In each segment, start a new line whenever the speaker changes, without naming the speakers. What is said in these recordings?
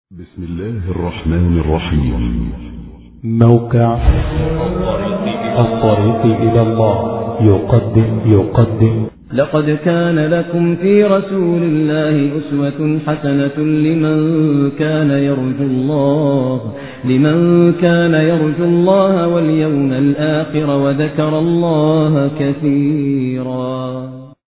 بسم الله الرحمن الرحيم
موقع الطريق إلى الله يقدم يقدم
لقد كان لكم في رسول الله أسوة حسنة لمن كان يرجو الله لمن كان يرجو الله واليوم الآخر وذكر الله كثيرا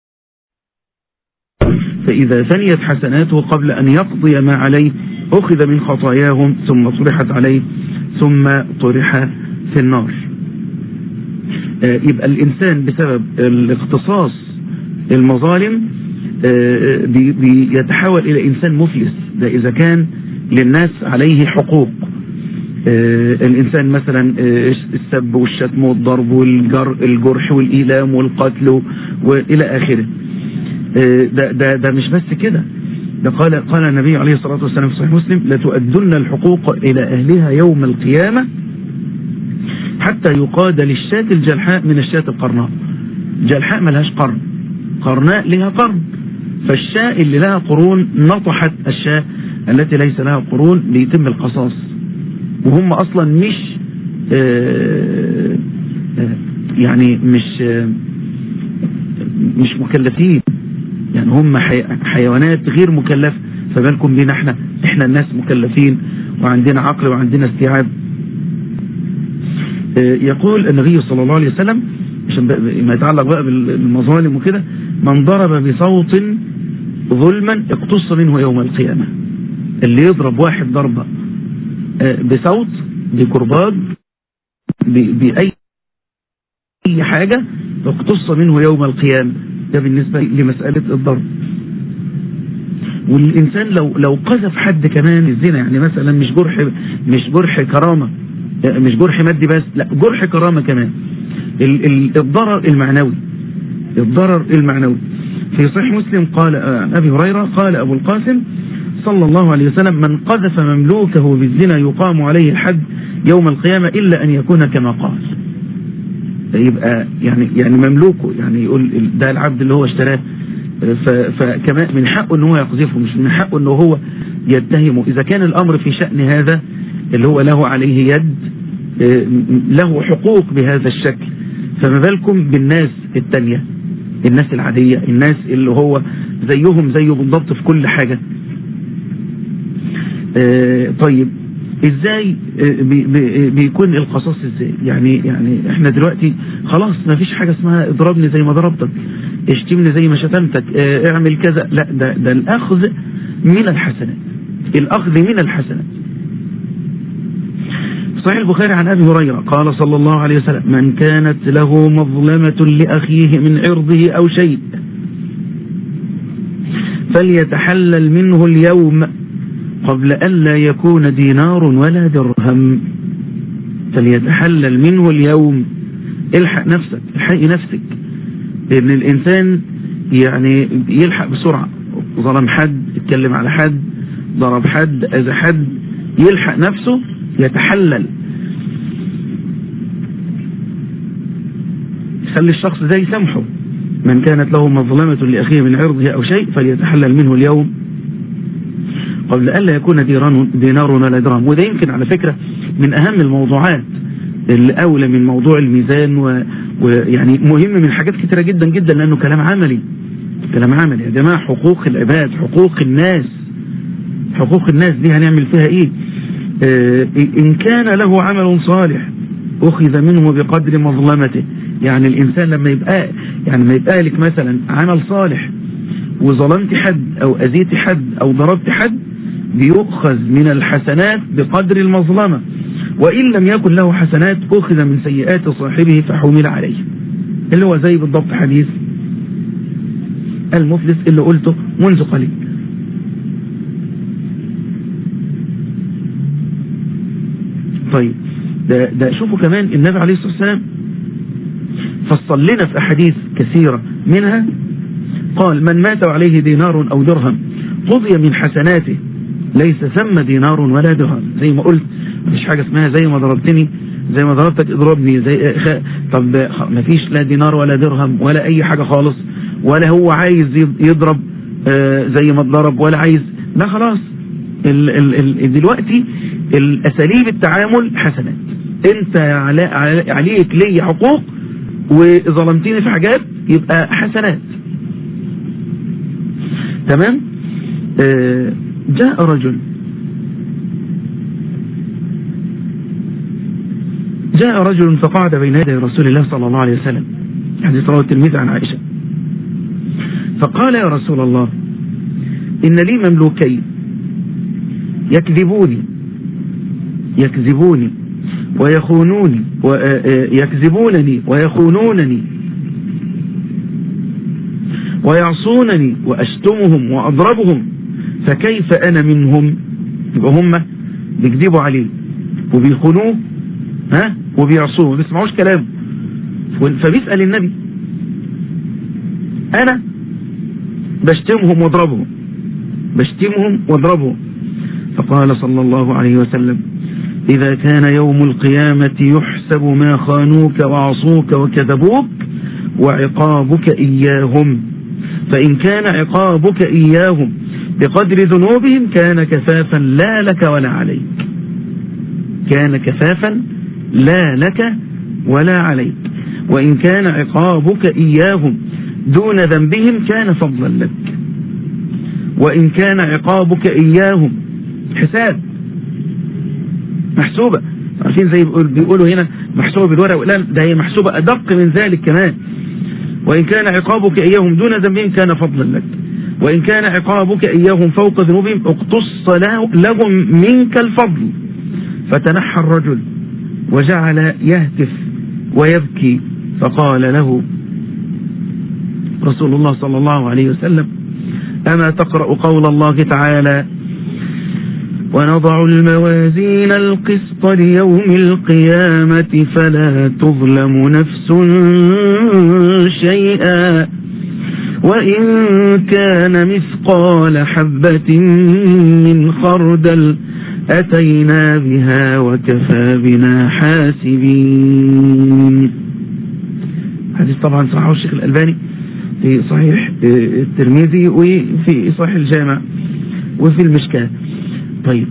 فإذا فنيت حسناته قبل أن يقضي ما عليه أخذ من خطاياهم ثم طرحت عليه ثم طرح في النار آه، يبقى الإنسان بسبب الاختصاص المظالم آه، بي- بيتحول إلى إنسان مفلس ده إذا كان للناس عليه حقوق آه، الإنسان مثلا آه، السب والشتم والضرب والجرح والإيلام والقتل وإلى آخره آه، ده, ده, ده مش بس كده ده قال قال النبي عليه الصلاة والسلام في صحيح مسلم لتؤدن الحقوق إلى أهلها يوم القيامة حتى يقاد للشاة الجلحاء من الشاة القرناء جلحاء ملهاش قرن قرناء لها قرن فالشاة اللي لها قرون نطحت الشاة التي ليس لها قرون بيتم القصاص وهم أصلا مش آه، آه، يعني مش آه، مش مكلفين يعني هم حي... حيوانات غير مكلفة فبالكم بينا احنا احنا الناس مكلفين وعندنا عقل وعندنا استيعاب اه يقول النبي صلى الله عليه وسلم عشان بقى ما يتعلق بقى بالمظالم وكده من ضرب بصوت ظلما اقتص منه يوم القيامة اللي يضرب واحد ضربة اه بصوت بكرباج ب- بأي أي حاجة اقتص منه يوم القيامة ده بالنسبة لمسألة الضرب والإنسان لو لو قذف حد كمان الزنا يعني مثلا مش جرح مش جرح كرامة مش جرح مادي بس لا جرح كرامة كمان ال- ال- الضرر المعنوي الضرر المعنوي في صحيح مسلم قال آه، عن أبي هريرة قال أبو القاسم صلى الله عليه وسلم من قذف مملوكه بالزنا يقام عليه الحد يوم القيامة إلا أن يكون كما قال يبقى يعني يعني مملوكه يعني يقول ده العبد اللي هو اشتراه ف- فكمان من حقه ان هو يقذفه مش من حقه ان هو يتهمه اذا كان الامر في شأن هذا اللي هو له عليه يد آه، له حقوق بهذا الشكل فما بالكم بالناس التانية الناس العادية الناس اللي هو زيهم زيه بالضبط في كل حاجة آه، طيب ازاي آه، بي- بي- بيكون القصاص ازاي يعني يعني احنا دلوقتي خلاص ما فيش حاجة اسمها اضربني زي ما ضربتك اشتمني زي ما شتمتك اه، اعمل كذا لا ده, ده الاخذ من الحسنات الاخذ من الحسنات صحيح البخاري عن ابي هريرة قال صلى الله عليه وسلم من كانت له مظلمة لاخيه من عرضه او شيء فليتحلل منه اليوم قبل ألا يكون دينار ولا درهم فليتحلل منه اليوم الحق نفسك الحق نفسك لأن الإنسان يعني يلحق بسرعة ظلم حد اتكلم على حد ضرب حد أذى حد يلحق نفسه يتحلل خلي الشخص ده يسامحه من كانت له مظلمة لأخيه من عرضه أو شيء فليتحلل منه اليوم قبل ألا يكون ديران دينار ولا درهم وده يمكن على فكرة من أهم الموضوعات اللي أولى من موضوع الميزان و- ويعني مهم من حاجات كتيرة جدا جدا لأنه كلام عملي كلام عملي يا جماعة حقوق العباد حقوق الناس حقوق الناس دي هنعمل فيها ايه آه إن كان له عمل صالح أخذ منه بقدر مظلمته يعني الإنسان لما يبقى يعني ما يبقى لك مثلا عمل صالح وظلمت حد أو أذيت حد أو ضربت حد بيؤخذ من الحسنات بقدر المظلمة وإن لم يكن له حسنات أخذ من سيئات صاحبه فحمل عليه اللي هو زي بالضبط حديث المفلس اللي قلته منذ قليل طيب ده, ده شوفوا كمان النبي عليه الصلاة والسلام فصل لنا في أحاديث كثيرة منها قال من مات عليه دينار أو درهم قضي من حسناته ليس ثم دينار ولا درهم زي ما قلت مفيش حاجة اسمها زي ما ضربتني زي ما ضربتك اضربني زي خ... طب خ- مفيش لا دينار ولا درهم ولا أي حاجة خالص ولا هو عايز يض- يضرب آه، زي ما اتضرب ولا عايز لا خلاص ال ال ال دلوقتي الاساليب التعامل حسنات انت على على- عليك لي حقوق وظلمتني في حاجات يبقى حسنات تمام آه جاء رجل جاء رجل فقعد بين يدي رسول الله صلى الله عليه وسلم حديث رواه الترمذي عن عائشة فقال يا رسول الله إن لي مملوكين يكذبوني يكذبوني ويخونوني ويكذبونني ويخونونني ويعصونني وأشتمهم وأضربهم فكيف أنا منهم يبقى هم بيكذبوا عليه وبيخونوه ها وبيعصوه ما بيسمعوش كلامه فبيسأل النبي أنا بشتمهم واضربهم بشتمهم واضربهم فقال صلى الله عليه وسلم إذا كان يوم القيامة يحسب ما خانوك وعصوك وكذبوك وعقابك إياهم فإن كان عقابك إياهم بقدر ذنوبهم كان كفافا لا لك ولا عليك كان كفافا لا لك ولا عليك وإن كان عقابك إياهم دون ذنبهم كان فضلا لك وإن كان عقابك إياهم حساب محسوبة عارفين زي بيقول- بيقولوا هنا محسوبة بالورق والقلم ده هي محسوبة أدق من ذلك كمان وإن كان عقابك إياهم دون ذنبهم كان فضلا لك وإن كان عقابك إياهم فوق ذنوبهم اقتص له- لهم منك الفضل فتنحى الرجل وجعل يهتف ويبكي فقال له رسول الله صلى الله عليه وسلم أما تقرأ قول الله تعالى ونضع الموازين القسط ليوم القيامة فلا تظلم نفس شيئا وإن كان مثقال حبة من خردل أتينا بها وكفى بنا حاسبين حديث طبعا صححه الشيخ الألباني في صحيح آه، الترمذي وفي صحيح الجامع وفي المشكاة طيب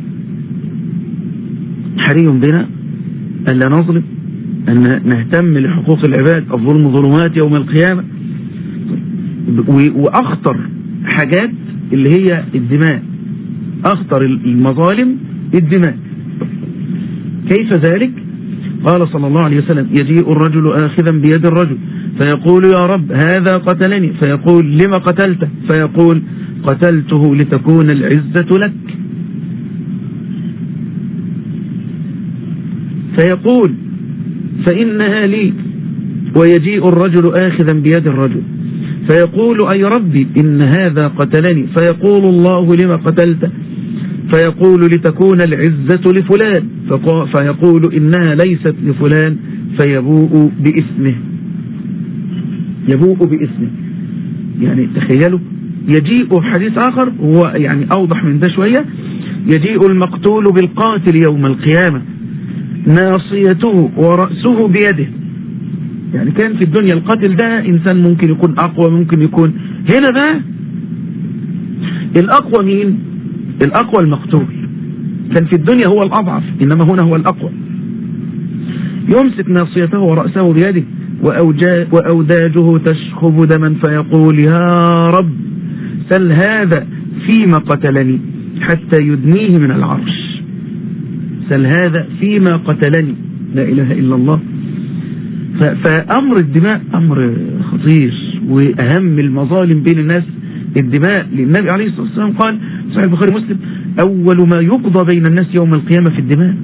حري بنا ألا نظلم أن نهتم لحقوق العباد الظلم ظلمات يوم القيامة و- وأخطر حاجات اللي هي الدماء أخطر المظالم الدماء كيف ذلك قال صلى الله عليه وسلم يجيء الرجل آخذا بيد الرجل فيقول يا رب هذا قتلني فيقول لما قتلته فيقول قتلته لتكون العزة لك فيقول فإنها لي ويجيء الرجل آخذا بيد الرجل فيقول أي ربي إن هذا قتلني فيقول الله لما قتلته فيقول لتكون العزة لفلان فقا- فيقول إنها ليست لفلان فيبوء باسمه يبوء باسمه يعني تخيلوا يجيء حديث آخر هو يعني أوضح من ده شوية يجيء المقتول بالقاتل يوم القيامة ناصيته ورأسه بيده يعني كان في الدنيا القاتل ده إنسان ممكن يكون أقوى ممكن يكون هنا بقى الأقوى مين الأقوى المقتول كان في الدنيا هو الأضعف إنما هنا هو الأقوى يمسك ناصيته ورأسه بيده وأوجا- وأوداجه تشخب دما فيقول يا رب سل هذا فيما قتلني حتى يدنيه من العرش سل هذا فيما قتلني لا إله إلا الله ف- فأمر الدماء أمر خطير وأهم المظالم بين الناس الدماء للنبي عليه الصلاة والسلام قال صحيح البخاري مسلم أول ما يقضى بين الناس يوم القيامة في الدماء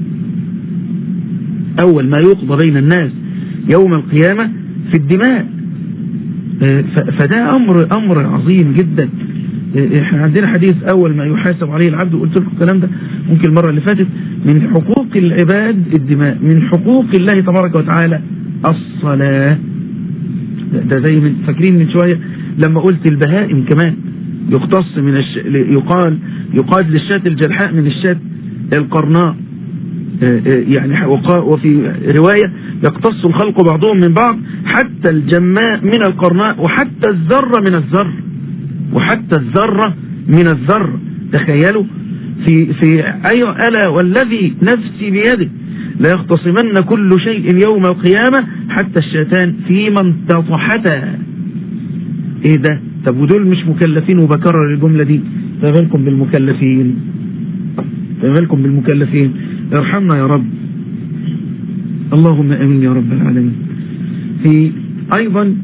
أول ما يقضى بين الناس يوم القيامة في الدماء آه، ف- فده أمر أمر عظيم جدا آه، احنا عندنا حديث أول ما يحاسب عليه العبد وقلت لكم الكلام ده ممكن المرة اللي فاتت من حقوق العباد الدماء من حقوق الله تبارك وتعالى الصلاة ده- ده زي من فاكرين من شوية لما قلت البهائم كمان يقتص من الش... يقال يقاد للشاة الجلحاء من الشاة القرناء آه، آه، يعني وقا- وفي رواية يقتص الخلق بعضهم من بعض حتى الجماء من القرناء وحتى الذرة من الذر وحتى الذرة من الذر تخيلوا في في أيوة ألا والذي نفسي بيده لا يختصمن كل شيء يوم القيامة حتى الشيطان في من تطحتا ايه ده طب ودول مش مكلفين وبكرر الجملة دي فمالكم بالمكلفين فمالكم بالمكلفين ارحمنا يا رب اللهم امين يا رب العالمين في ايضا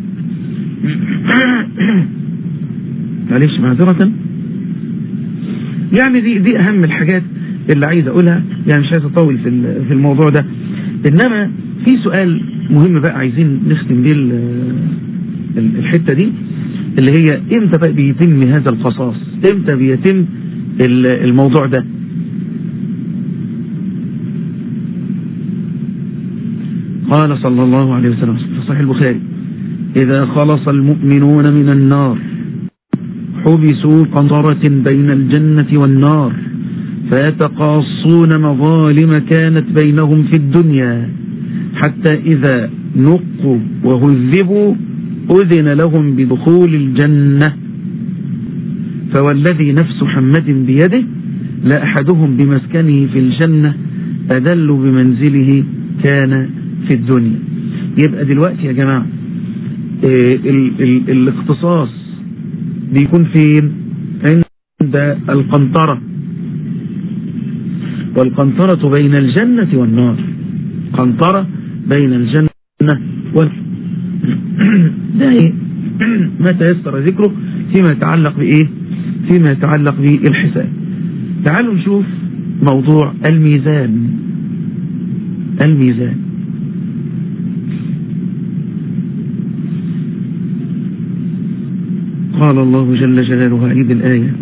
معلش معذرة يعني دي دي اهم الحاجات اللي عايز اقولها يعني مش عايز اطول في في الموضوع ده انما في سؤال مهم بقى عايزين نختم بيه الحتة دي اللي هي امتى بقى بيتم هذا القصاص امتى بيتم الموضوع ده قال صلى الله عليه وسلم في صحيح البخاري إذا خلص المؤمنون من النار حبسوا قنطرة بين الجنة والنار فيتقاصون مظالم كانت بينهم في الدنيا حتى إذا نقوا وهذبوا أذن لهم بدخول الجنة فوالذي نفس محمد بيده لا أحدهم بمسكنه في الجنة أدل بمنزله كان في الدنيا يبقى دلوقتي يا جماعة ال ال الاختصاص بيكون فين عند القنطرة والقنطرة بين الجنة والنار قنطرة بين الجنة والنار ده ايه ما تيسر ذكره فيما يتعلق بايه فيما يتعلق بالحساب تعالوا نشوف موضوع الميزان الميزان قال الله جل جلاله عيد الآية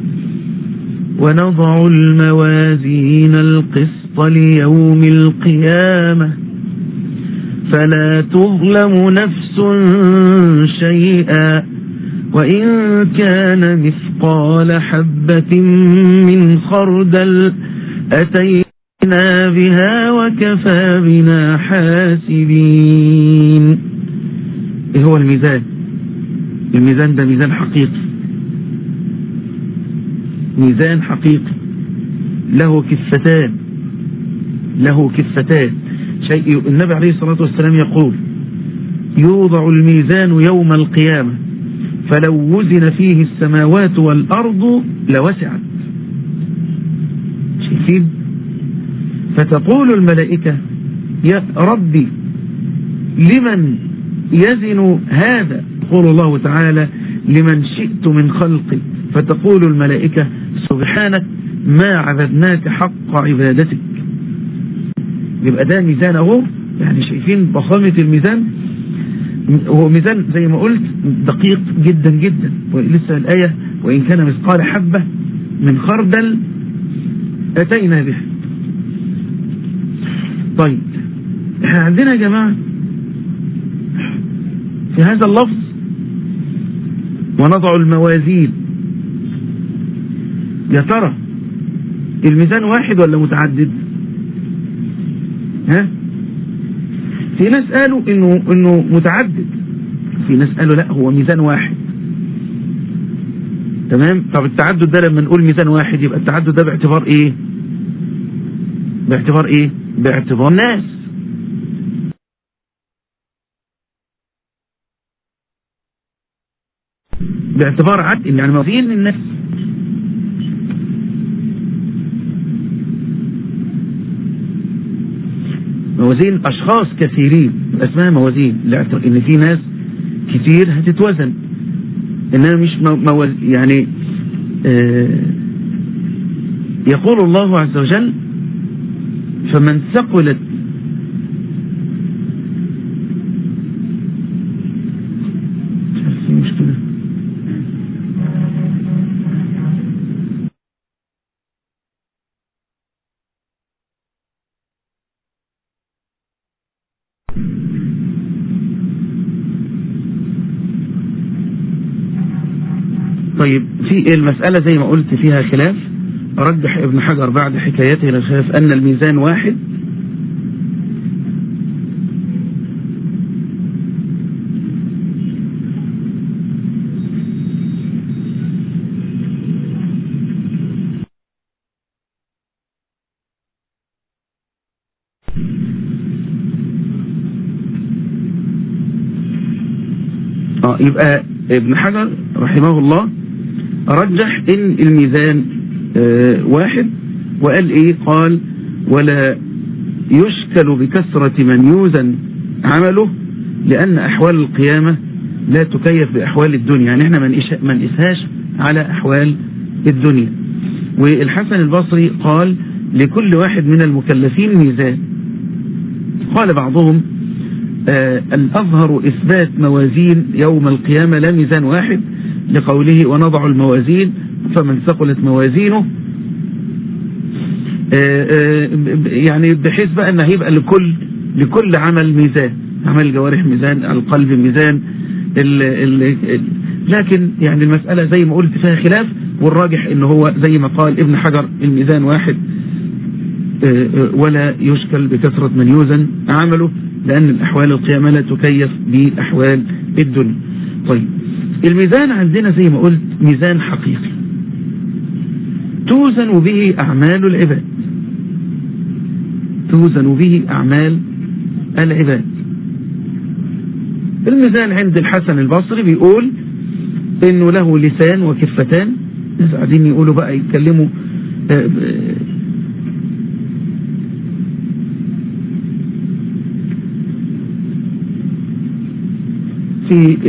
ونضع الموازين القسط ليوم القيامة فلا تظلم نفس شيئا وإن كان مثقال حبة من خردل أتينا بها وكفى بنا حاسبين إيه هو الميزان الميزان ده ميزان حقيقي ميزان حقيقي له كفتان له كفتان شيء النبي عليه الصلاة والسلام يقول يوضع الميزان يوم القيامة فلو وزن فيه السماوات والأرض لوسعت شايفين فتقول الملائكة يا ربي لمن يزن هذا يقول الله تعالى لمن شئت من خلقي فتقول الملائكة سبحانك ما عبدناك حق عبادتك يبقى ده ميزان اهو يعني شايفين ضخامة الميزان هو ميزان زي ما قلت دقيق جدا جدا ولسه الآية وإن كان مثقال حبة من خردل أتينا به طيب احنا عندنا يا جماعة في هذا اللفظ ونضع الموازين يا ترى الميزان واحد ولا متعدد ها في ناس قالوا انه انه متعدد في ناس قالوا لا هو ميزان واحد تمام طب التعدد ده لما نقول ميزان واحد يبقى التعدد ده باعتبار ايه باعتبار ايه باعتبار ناس باعتبار عد يعني موازين الناس موازين اشخاص كثيرين اسمها موازين ان في ناس كتير هتتوزن انها مش موز يعني آه يقول الله عز وجل فمن ثقلت مشكلة طيب في المسألة زي ما قلت فيها خلاف رجح ابن حجر بعد حكايته للخلاف أن الميزان واحد اه يبقى ابن حجر رحمه الله رجح ان الميزان آه واحد وقال ايه قال ولا يشكل بكثرة من يوزن عمله لأن أحوال القيامة لا تكيف بأحوال الدنيا يعني احنا ما نقيسهاش على أحوال الدنيا والحسن البصري قال لكل واحد من المكلفين ميزان قال بعضهم آه الأظهر إثبات موازين يوم القيامة لا ميزان واحد لقوله ونضع الموازين فمن ثقلت موازينه آه آه يعني بحيث بقى ان هيبقى لكل لكل عمل ميزان عمل الجوارح ميزان القلب ميزان ال ال لكن يعني المسألة زي ما قلت فيها خلاف والراجح ان هو زي ما قال ابن حجر الميزان واحد ولا يشكل بكثرة من يوزن عمله لأن الأحوال القيامة لا تكيف بأحوال الدنيا طيب الميزان عندنا زي ما قلت ميزان حقيقي توزن به أعمال العباد توزن به أعمال العباد الميزان عند الحسن البصري بيقول انه له لسان وكفتان ناس قاعدين يقولوا بقى يتكلموا في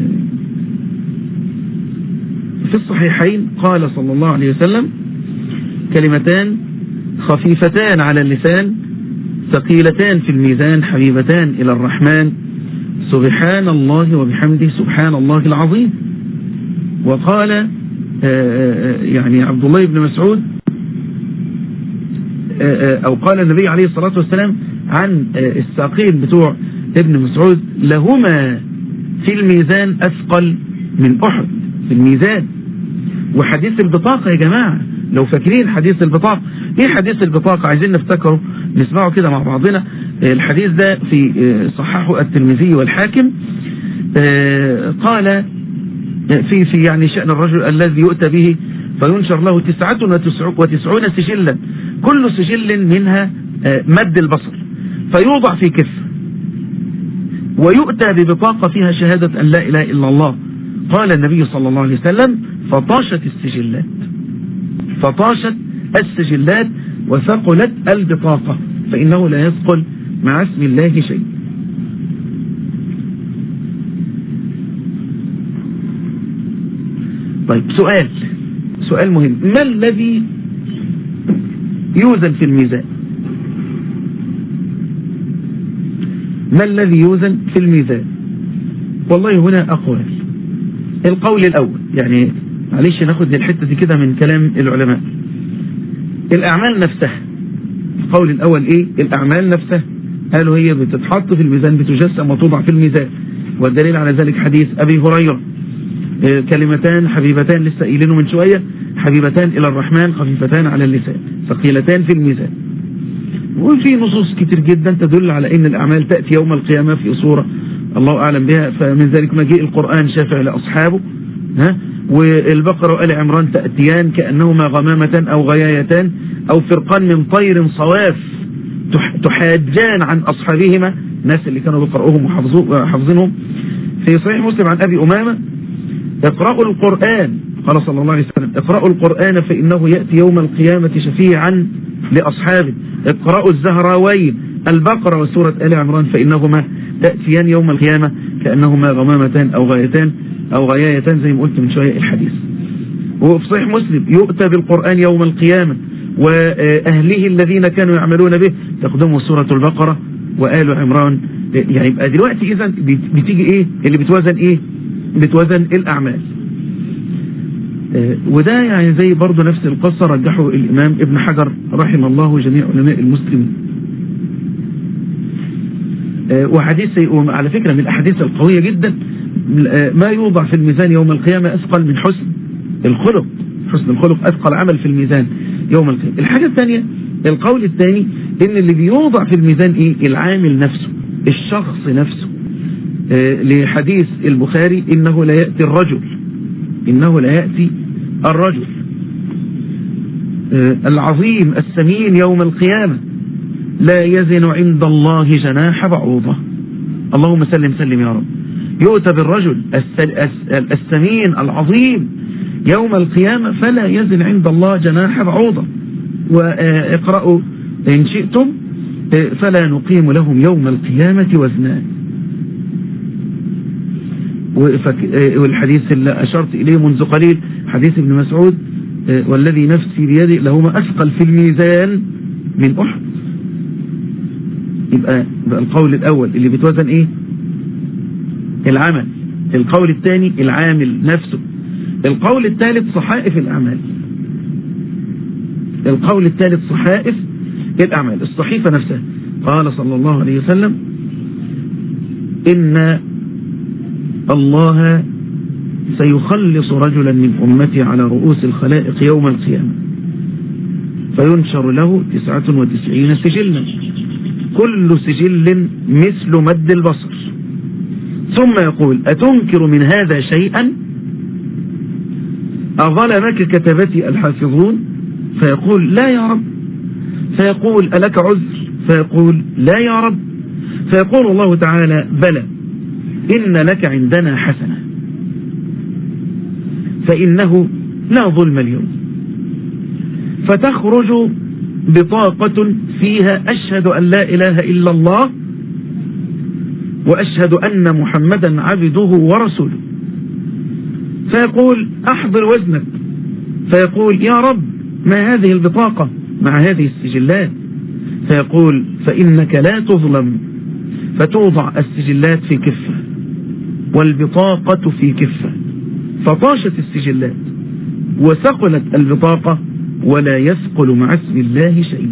في الصحيحين قال صلى الله عليه وسلم كلمتان خفيفتان على اللسان ثقيلتان في الميزان حبيبتان إلى الرحمن سبحان الله وبحمده سبحان الله العظيم وقال يعني عبد الله بن مسعود أو قال النبي عليه الصلاة والسلام عن الساقين بتوع ابن مسعود لهما في الميزان أثقل من أحد في الميزان وحديث البطاقة يا جماعة لو فاكرين حديث البطاقة ايه حديث البطاقة عايزين نفتكره نسمعه كده مع بعضنا الحديث ده في صححه الترمذي والحاكم قال في في يعني شأن الرجل الذي يؤتى به فينشر له تسعة وتسعون سجلا كل سجل منها مد البصر فيوضع في كفه ويؤتى ببطاقة فيها شهادة أن لا إله إلا الله قال النبي صلى الله عليه وسلم فطاشت السجلات فطاشت السجلات وثقلت البطاقة فإنه لا يثقل مع اسم الله شيء طيب سؤال سؤال مهم ما الذي يوزن في الميزان ما الذي يوزن في الميزان والله هنا أقوال القول الأول يعني معلش ناخد الحتة دي كده من كلام العلماء الأعمال نفسها القول الأول إيه الأعمال نفسها قالوا هي بتتحط في الميزان بتجسم وتوضع في الميزان والدليل على ذلك حديث أبي هريرة كلمتان حبيبتان لسه قايلينه من شوية حبيبتان إلى الرحمن خفيفتان على اللسان ثقيلتان في الميزان وفي نصوص كتير جدا تدل على ان الأعمال تأتي يوم القيامة في صورة الله أعلم بها فمن ذلك مجيء القرآن شافع لأصحابه ها والبقرة وآل عمران تأتيان كأنهما غمامة أو غيايتان أو فرقان من طير صواف تحاجان عن أصحابهما الناس اللي كانوا بيقرأوهم وحافظينهم في صحيح مسلم عن أبي أمامة اقرأوا القرآن قال صلى الله عليه وسلم اقرأوا القرآن فإنه يأتي يوم القيامة شفيعا لأصحابه اقرأوا الزهراوين البقرة وسورة آل عمران فإنهما تأتيان يوم القيامة كأنهما غمامتان أو غايتان أو غيايتان زي ما قلت من شوية الحديث وفي صحيح مسلم يؤتى بالقرآن يوم القيامة وأهله الذين كانوا يعملون به تقدمه سورة البقرة وآل عمران يعني يبقى دلوقتي إذا بتيجي إيه اللي بتوزن إيه بتوزن الأعمال وده يعني زي برضه نفس القصة رجحه الإمام ابن حجر رحم الله جميع علماء المسلمين وحديث على فكرة من الأحاديث القوية جدا ما يوضع في الميزان يوم القيامة أثقل من حسن الخلق حسن الخلق أثقل عمل في الميزان يوم القيامة الحاجة الثانية القول الثاني إن اللي بيوضع في الميزان إيه العامل نفسه الشخص نفسه لحديث البخاري إنه لا يأتي الرجل إنه لا يأتي الرجل العظيم السمين يوم القيامة لا يزن عند الله جناح بعوضة اللهم سلم سلم يا رب يؤتى بالرجل السمين العظيم يوم القيامة فلا يزن عند الله جناح بعوضة واقرأوا إن شئتم فلا نقيم لهم يوم القيامة وزنا والحديث اللي أشرت إليه منذ قليل حديث ابن مسعود والذي نفسي بيده لهما أثقل في الميزان من أحد يبقى, يبقى القول الأول اللي بتوزن إيه العمل القول الثاني العامل نفسه القول الثالث صحائف الأعمال القول الثالث صحائف الأعمال الصحيفة نفسها قال صلى الله عليه وسلم إن الله سيخلص رجلا من أمتي على رؤوس الخلائق يوم القيامة فينشر له تسعة وتسعين سجلا كل سجل مثل مد البصر ثم يقول أتنكر من هذا شيئا أظلمك كتبتي الحافظون فيقول لا يا رب فيقول ألك عذر فيقول لا يا رب فيقول الله تعالى بلى إن لك عندنا حسنة فإنه لا ظلم اليوم فتخرج بطاقة فيها أشهد أن لا إله إلا الله وأشهد أن محمدا عبده ورسوله فيقول أحضر وزنك فيقول يا رب ما هذه البطاقة مع هذه السجلات فيقول فإنك لا تظلم فتوضع السجلات في كفة والبطاقة في كفة فطاشت السجلات وثقلت البطاقة ولا يثقل مع اسم الله شيء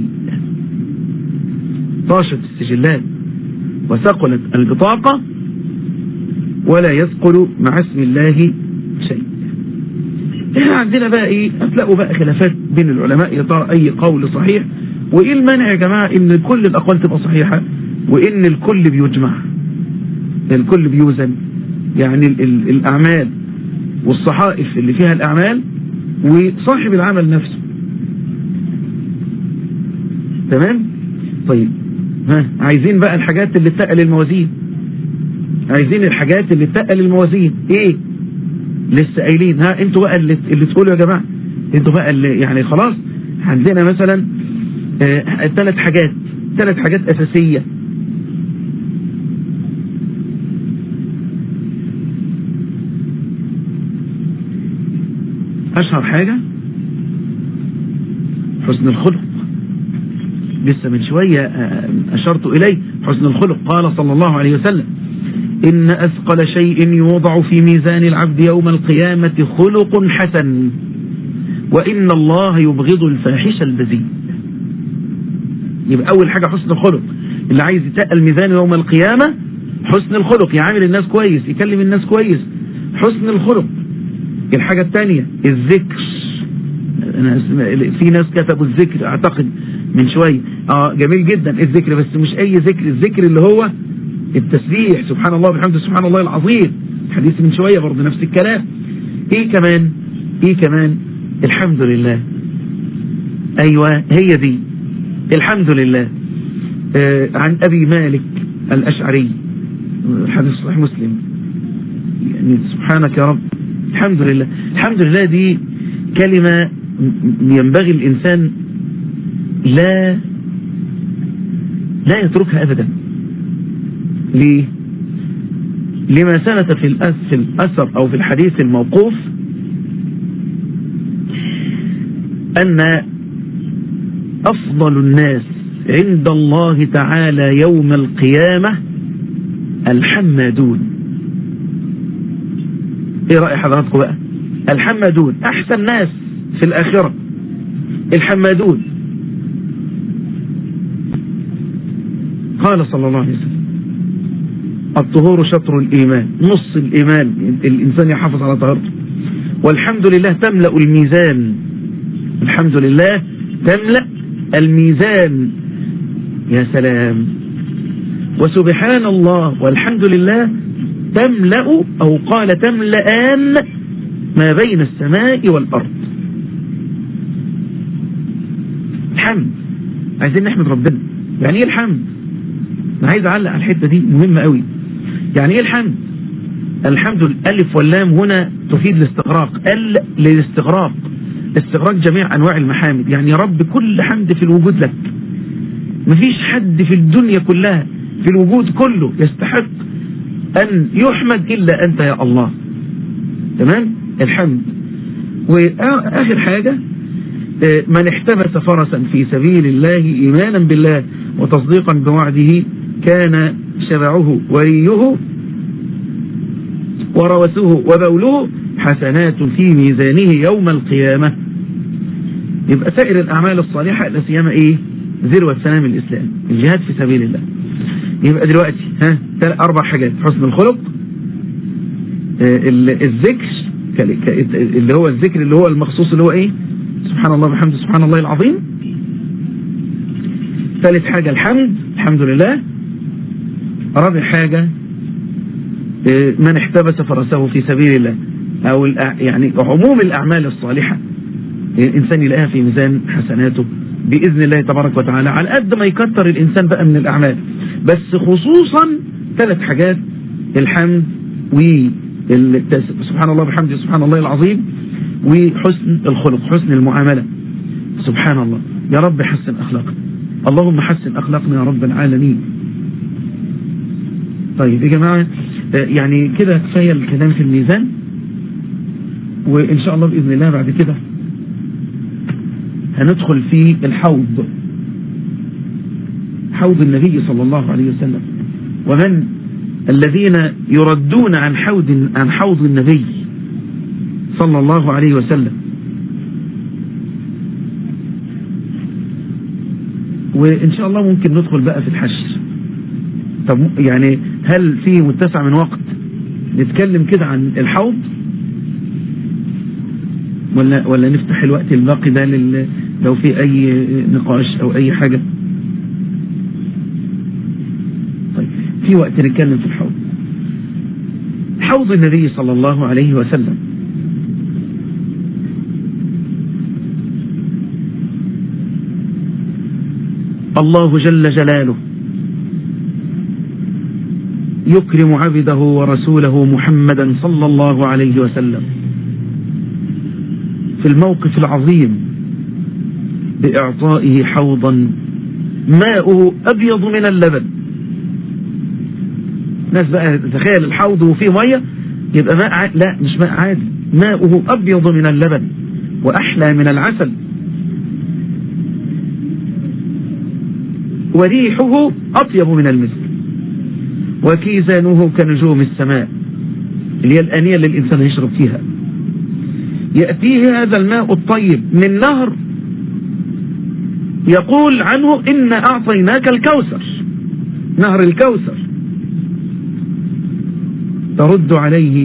طاشت السجلات وثقلت البطاقة ولا يثقل مع اسم الله شيء احنا عندنا بقى ايه هتلاقوا بقى خلافات بين العلماء يا ترى اي قول صحيح وايه المانع يا جماعة ان كل الاقوال تبقى صحيحة وان الكل بيجمع الكل بيوزن يعني ال ال الاعمال والصحائف اللي فيها الاعمال وصاحب العمل نفسه تمام طيب ها عايزين بقى الحاجات اللي تقل الموازين عايزين الحاجات اللي تقل الموازين ايه لسه قايلين ها انتوا بقى اللي, اللي تقولوا يا جماعة انتوا بقى اللي يعني خلاص عندنا مثلا ثلاث آه حاجات ثلاث حاجات اساسية اشهر حاجة حسن الخلق لسه من شوية أشرت إليه حسن الخلق قال صلى الله عليه وسلم إن أثقل شيء يوضع في ميزان العبد يوم القيامة خلق حسن وإن الله يبغض الفاحش البذيء يبقى أول حاجة حسن الخلق اللي عايز يتقل ميزان يوم القيامة حسن الخلق يعامل الناس كويس يكلم الناس كويس حسن الخلق الحاجة الثانية الذكر في ناس كتبوا الذكر اعتقد من شوية اه جميل جدا الذكر بس مش اي ذكر الذكر اللي هو التسبيح سبحان الله وبحمده سبحان الله العظيم حديث من شوية برضه نفس الكلام ايه كمان ايه كمان الحمد لله ايوه هي دي الحمد لله آه عن ابي مالك الاشعري الحديث صحيح مسلم يعني سبحانك يا رب الحمد لله الحمد لله دي كلمة ينبغي الإنسان لا لا يتركها أبدا ليه لما ثبت في في الأثر أو في الحديث الموقوف أن أفضل الناس عند الله تعالى يوم القيامة الحمادون ايه رأي حضراتكم بقى الحمادون احسن ناس في الاخرة الحمادون قال صلى الله عليه وسلم الطهور شطر الايمان نص الايمان الانسان يحافظ على طهارته والحمد لله تملأ الميزان الحمد لله تملأ الميزان يا سلام وسبحان الله والحمد لله تملأ أو قال تملأان ما بين السماء والأرض الحمد عايزين نحمد ربنا يعني ايه الحمد انا عايز اعلق على الحتة دي مهمة قوي يعني ايه الحمد الحمد الألف واللام هنا تفيد الاستغراق ال للاستغراق استغراق جميع أنواع المحامد يعني يا رب كل حمد في الوجود لك مفيش حد في الدنيا كلها في الوجود كله يستحق أن يحمد إلا أنت يا الله تمام الحمد وآخر حاجة من احتبس فرسا في سبيل الله إيمانا بالله وتصديقا بوعده كان شبعه وريه وروسه وبوله حسنات في ميزانه يوم القيامة يبقى سائر الأعمال الصالحة لا سيما إيه ذروة سلام الإسلام الجهاد في سبيل الله يبقى دلوقتي ها أربع حاجات حسن الخلق الذكر اللي هو الذكر اللي هو المخصوص اللي هو إيه سبحان الله بحمد سبحان الله العظيم ثالث حاجة الحمد الحمد لله رابع حاجة من احتبس فرسه في سبيل الله او يعني عموم الاعمال الصالحة الانسان يلاقيها في ميزان حسناته باذن الله تبارك وتعالى على قد ما يكتر الانسان بقى من الاعمال بس خصوصا ثلاث حاجات الحمد و سبحان الله بحمده سبحان الله العظيم وحسن الخلق حسن المعاملة سبحان الله يا رب حسن اخلاقنا اللهم حسن اخلاقنا يا رب العالمين طيب يا جماعة يعني كده كفاية الكلام في الميزان وإن شاء الله بإذن الله بعد كده هندخل في الحوض حوض النبي صلى الله عليه وسلم ومن الذين يردون عن حوض عن حوض النبي صلى الله عليه وسلم وإن شاء الله ممكن ندخل بقى في الحشر طب يعني هل في متسع من وقت نتكلم كده عن الحوض ولا ولا نفتح الوقت الباقي ده لل لو في اي نقاش او اي حاجة طيب في وقت نتكلم في الحوض حوض النبي صلى الله عليه وسلم الله جل جلاله يكرم عبده ورسوله محمدا صلى الله عليه وسلم في الموقف العظيم بإعطائه حوضا ماؤه أبيض من اللبن ناس بقى تخيل الحوض وفيه مية يبقى ماء ع... لا مش ماء عادي ماؤه أبيض من اللبن وأحلى من العسل وريحه أطيب من المسك وكيزانه كنجوم السماء اللي هي الآنية اللي الإنسان يشرب فيها يأتيه هذا الماء الطيب من نهر يقول عنه إن أعطيناك الكوثر نهر الكوثر ترد عليه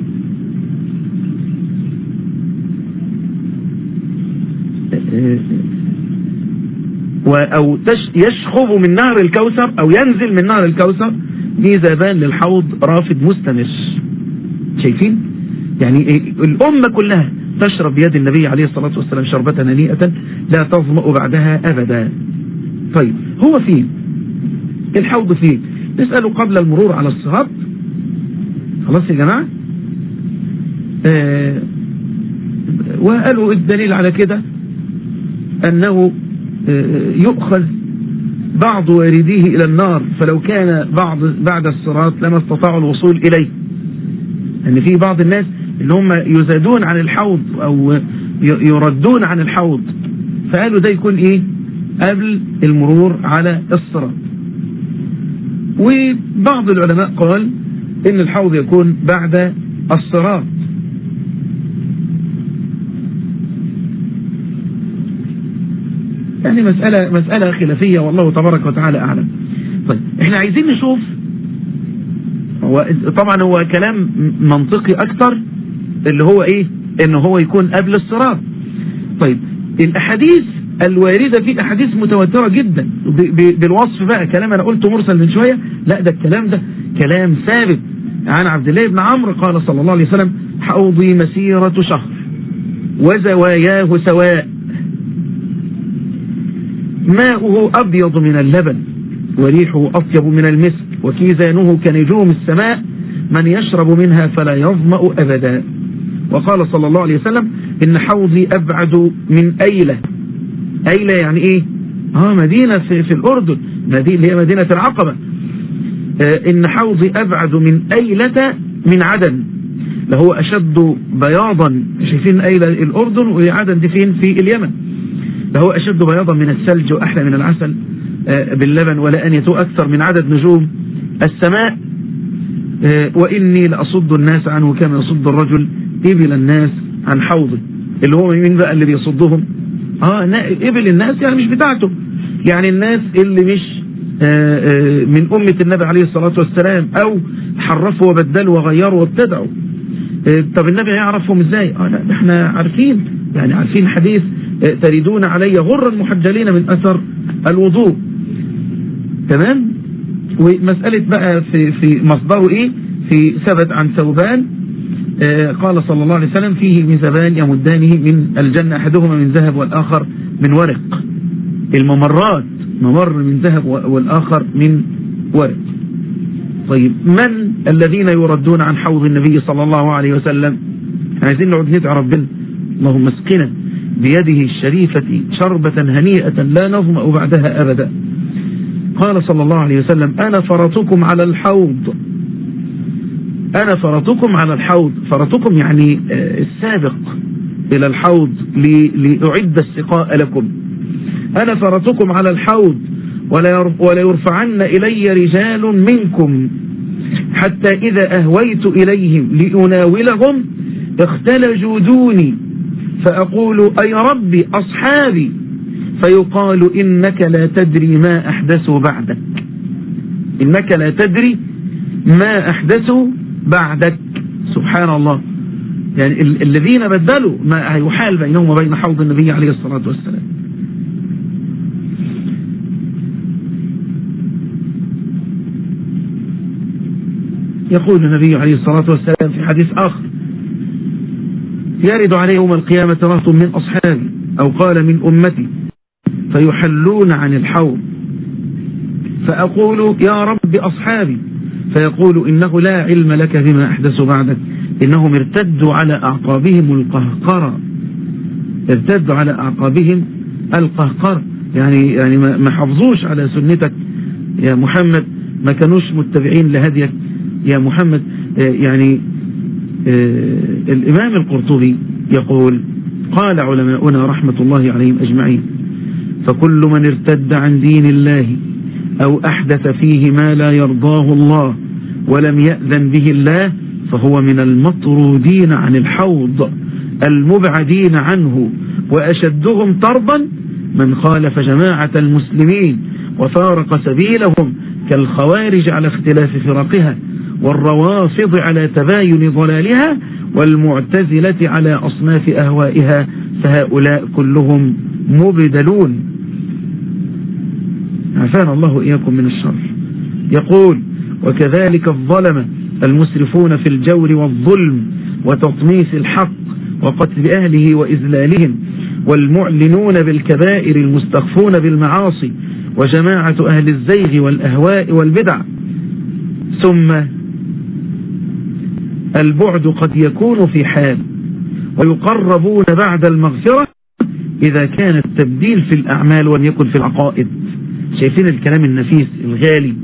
أو يشخب من نهر الكوثر أو ينزل من نهر الكوثر ميزابان للحوض رافد مستمر شايفين يعني الأمة كلها تشرب بيد النبي عليه الصلاة والسلام شربة هنيئة لا تظمأ بعدها أبدا طيب هو فين الحوض فين نسأله قبل المرور على الصراط خلاص يا جماعة آه وقالوا الدليل على كده أنه آه يؤخذ بعض وارديه إلى النار فلو كان بعض بعد الصراط لما استطاعوا الوصول إليه أن في بعض الناس اللي هم يزادون عن الحوض أو يردون عن الحوض فقالوا ده يكون إيه قبل المرور على الصراط وبعض العلماء قال إن الحوض يكون بعد الصراط يعني مسألة, مسألة خلافية والله تبارك وتعالى أعلم طيب احنا عايزين نشوف هو طبعا هو كلام منطقي أكتر اللي هو ايه ان هو يكون قبل الصراط طيب الاحاديث الواردة في احاديث متواترة جدا بالوصف بقى كلام انا قلته مرسل من شوية لا ده الكلام ده كلام ثابت عن عبد الله بن عمرو قال صلى الله عليه وسلم حوضي مسيرة شهر وزواياه سواء ماؤه أبيض من اللبن وريحه أطيب من المسك وكيزانه كنجوم السماء من يشرب منها فلا يظمأ أبدا وقال صلى الله عليه وسلم إن حوضي أبعد من أيلة أيلة يعني إيه آه مدينة في, في الأردن مدينة اللي هي مدينة العقبة آه إن حوضي أبعد من أيلة من عدن لهو أشد بياضا شايفين أيلة الأردن وعدن دي فين في اليمن لهو أشد بياضا من الثلج وأحلى من العسل آه باللبن ولا أن يتو أكثر من عدد نجوم السماء آه وإني لأصد الناس عنه كما يصد الرجل إبل الناس عن حوضه اللي هو مين بقى اللي بيصدهم اه إبل الناس يعني مش بتاعته يعني الناس اللي مش آه آه من أمة النبي عليه الصلاة والسلام أو حرفوا وبدلوا وغيروا وابتدعوا آه طب النبي يعرفهم ازاي اه لا احنا عارفين يعني عارفين حديث تريدون علي غرا محجلين من أثر الوضوء تمام ومسألة بقى في, في مصدره ايه في ثبت عن ثوبان قال صلى الله عليه وسلم فيه ميزبان يمدانه من الجنة أحدهما من ذهب والآخر من ورق الممرات ممر من ذهب والآخر من ورق طيب من الذين يردون عن حوض النبي صلى الله عليه وسلم عايزين نقعد ندعي ربنا اللهم اسقنا بيده الشريفة شربة هنيئة لا نظمأ بعدها أبدا قال صلى الله عليه وسلم أنا فرطكم على الحوض أنا فرطكم على الحوض فرطكم يعني السابق إلى الحوض لأعد السقاء لكم أنا فرطكم على الحوض ولا يرفعن إلي رجال منكم حتى إذا أهويت إليهم لأناولهم اختلجوا دوني فأقول أي ربي أصحابي فيقال إنك لا تدري ما أحدثوا بعدك إنك لا تدري ما أحدثوا بعدك سبحان الله يعني الذين بدلوا ما يحال بينهم وبين حوض النبي عليه الصلاة والسلام يقول النبي عليه الصلاة والسلام في حديث آخر يرد عليه يوم القيامة رهط من أصحابي أو قال من أمتي فيحلون عن الحوض فأقول يا رب أصحابي فيقول إنه لا علم لك بما أحدث بعدك إنهم ارتدوا على أعقابهم القهقرة ارتدوا على أعقابهم القهقرة يعني يعني ما حفظوش على سنتك يا محمد ما كانوش متبعين لهديك يا محمد يعني الإمام القرطبي يقول قال علماؤنا رحمة الله عليهم أجمعين فكل من ارتد عن دين الله أو أحدث فيه ما لا يرضاه الله ولم يأذن به الله فهو من المطرودين عن الحوض المبعدين عنه وأشدهم طردا من خالف جماعة المسلمين وفارق سبيلهم كالخوارج على اختلاف فرقها والروافض على تباين ضلالها والمعتزلة على أصناف أهوائها فهؤلاء كلهم مبدلون عفانا الله إياكم من الشر يقول وكذلك الظلمة المسرفون في الجور والظلم وتطميس الحق وقتل أهله وإذلالهم والمعلنون بالكبائر المستخفون بالمعاصي وجماعة أهل الزيغ والأهواء والبدع ثم البعد قد يكون في حال ويقربون بعد المغفرة إذا كان التبديل في الأعمال ولم يكن في العقائد شايفين الكلام النفيس الغالي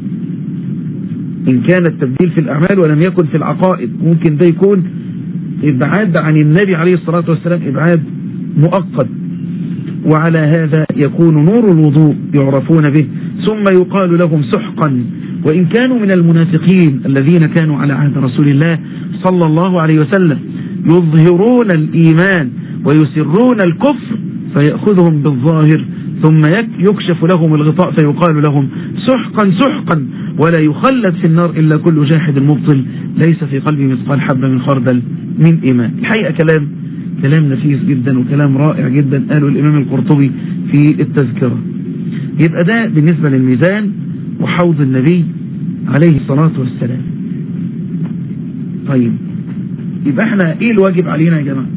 إن كان التبديل في الأعمال ولم يكن في العقائد ممكن ده يكون إبعاد عن النبي عليه الصلاة والسلام إبعاد مؤقت وعلى هذا يكون نور الوضوء يعرفون به ثم يقال لهم سحقا وإن كانوا من المنافقين الذين كانوا على عهد رسول الله صلى الله عليه وسلم يظهرون الإيمان ويسرون الكفر فيأخذهم بالظاهر ثم يكشف لهم الغطاء فيقال لهم سحقا سحقا ولا يخلد في النار إلا كل جاحد مبطل ليس في قلبه مثقال حبة من خردل من إيمان الحقيقة كلام كلام نفيس جدا وكلام رائع جدا قاله الإمام القرطبي في التذكرة يبقى ده بالنسبة للميزان وحوض النبي عليه الصلاة والسلام طيب يبقى احنا ايه الواجب علينا يا جماعة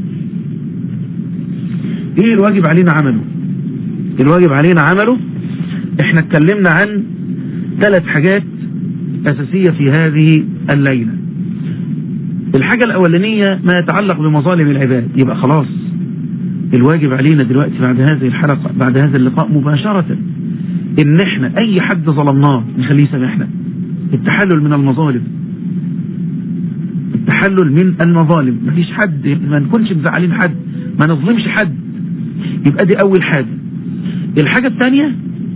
ايه الواجب علينا عمله الواجب علينا عمله احنا اتكلمنا عن ثلاث حاجات اساسية في هذه الليلة الحاجة الأولانية ما يتعلق بمظالم العباد يبقى خلاص الواجب علينا دلوقتي بعد هذه الحلقة بعد هذا اللقاء مباشرة ان احنا اي حد ظلمناه نخليه يسامحنا التحلل من المظالم التحلل من المظالم مفيش حد ما نكونش مزعلين حد ما نظلمش حد يبقى دي اول حاجة الحاجة الثانية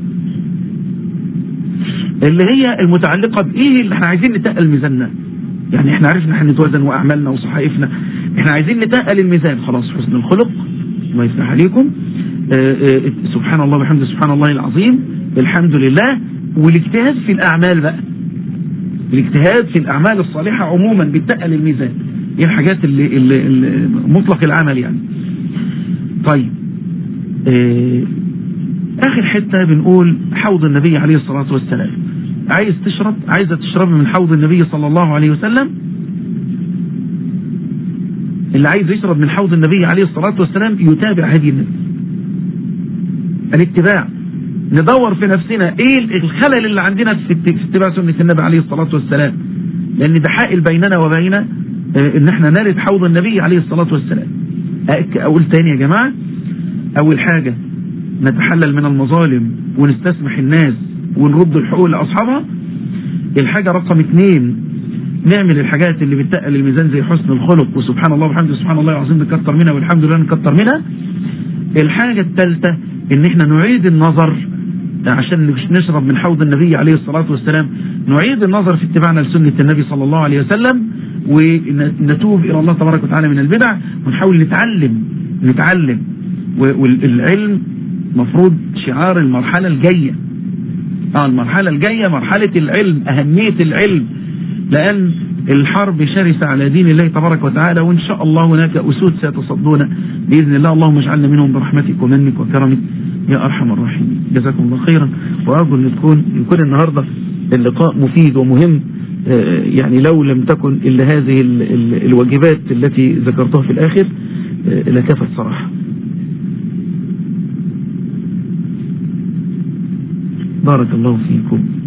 اللي هي المتعلقة بايه اللي احنا عايزين نتقل ميزاننا يعني احنا عرفنا احنا نتوازن واعمالنا وصحائفنا احنا عايزين نتقل الميزان خلاص حسن الخلق الله يفتح عليكم اه اه سبحان الله وبحمده سبحان الله العظيم الحمد لله والاجتهاد في الاعمال بقى الاجتهاد في الاعمال الصالحة عموما بتقل الميزان هي الحاجات اللي, اللي, اللي مطلق العمل يعني طيب اه اخر حتة بنقول حوض النبي عليه الصلاة والسلام عايز تشرب عايزة تشرب من حوض النبي صلى الله عليه وسلم اللي عايز يشرب من حوض النبي عليه الصلاة والسلام يتابع هدي النبي الاتباع ندور في نفسنا ايه الخلل اللي عندنا في اتباع سنة النبي عليه الصلاة والسلام لان ده حائل بيننا وبين ان احنا نرد حوض النبي عليه الصلاة والسلام اقول تاني يا جماعة اول حاجة نتحلل من المظالم ونستسمح الناس ونرد الحقوق لأصحابها الحاجة رقم اثنين نعمل الحاجات اللي بتقل الميزان زي حسن الخلق وسبحان الله وبحمده سبحان الله العظيم نكتر منها والحمد لله نكتر منها الحاجة الثالثة ان احنا نعيد النظر عشان نشرب من حوض النبي عليه الصلاة والسلام نعيد النظر في اتباعنا لسنة النبي صلى الله عليه وسلم ونتوب إلى الله تبارك وتعالى من البدع ونحاول نتعلم نتعلم والعلم مفروض شعار المرحلة الجاية اه المرحلة الجاية مرحلة العلم أهمية العلم لأن الحرب شرسة على دين الله تبارك وتعالى وإن شاء الله هناك أسود سيتصدون بإذن الله اللهم اجعلنا منهم برحمتك ومنك وكرمك يا أرحم الراحمين جزاكم الله خيرا وأرجو أن تكون يكون النهاردة اللقاء مفيد ومهم يعني لو لم تكن إلا هذه الواجبات التي ذكرتها في الآخر لكفت صراحة بارك الله فيكم